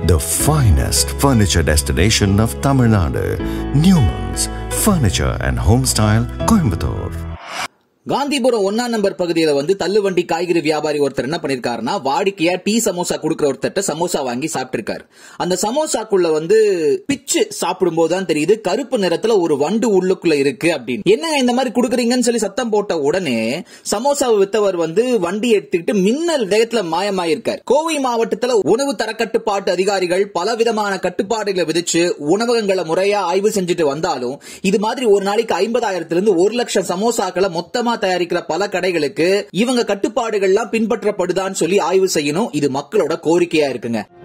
the finest furniture destination of Tamil Nadu, Newman's Furniture and Homestyle, Coimbatore. Gandhipuram ஒன்னாம் number பகுதியில வந்து தள்ளுவண்டி காய்கறி வியாபாரி ஒருத்தர் என்ன பண்ணிருக்காருன்னா வாடிக்கையா டீ சமோசா கொடுக்கிற ஒருத்தர்ட்ட சமோசா வாங்கி சாப்பிட்டிருக்காரு அந்த சமோசாக்குள்ள வந்து பிச்சு சாப்பிடும் போதுதான் தெரியுது கருப்பு நிறத்துல ஒரு வண்டு உள்ளுக்குள்ள இருக்கு அப்படின்னு என்ன இந்த மாதிரி குடுக்குறீங்கன்னு சொல்லி சத்தம் போட்ட உடனே சமோசாவை வித்தவர் வந்து வண்டி எடுத்துக்கிட்டு மின்னல் வேகத்துல மாயமாயிருக்கார் கோவை மாவட்டத்துல உணவு தரக்கட்டுப்பாட்டு அதிகாரிகள் பல விதமான கட்டுப்பாடுகளை விதிச்சு உணவகங்களை முறையா ஆய்வு செஞ்சுட்டு வந்தாலும் இது மாதிரி ஒரு நாளைக்கு ஐம்பதாயிரத்துல இருந்து ஒரு லட்சம் சமோசாக்களை மொத்தமா தயாரிக்கிற பல கடைகளுக்கு இவங்க கட்டுப்பாடுகள்லாம் பின்பற்றப்படுதான்னு சொல்லி ஆய்வு செய்யணும் இது மக்களோட கோரிக்கையா இருக்குங்க